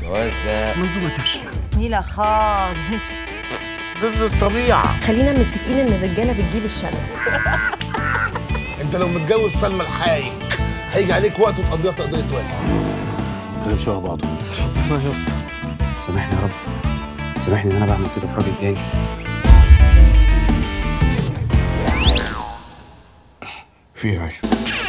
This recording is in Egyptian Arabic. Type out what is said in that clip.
الجواز ده منظومه فاشله نيلة خالص ضد الطبيعه خلينا متفقين ان الرجاله بتجيب الشنب انت لو متجوز سلمى الحايك هيجي عليك وقت وتقضيها تقضيه واجب كلام شبه بعضه ربنا يا اسطى سامحني يا رب سامحني ان انا بعمل كده في راجل تاني فيها عيش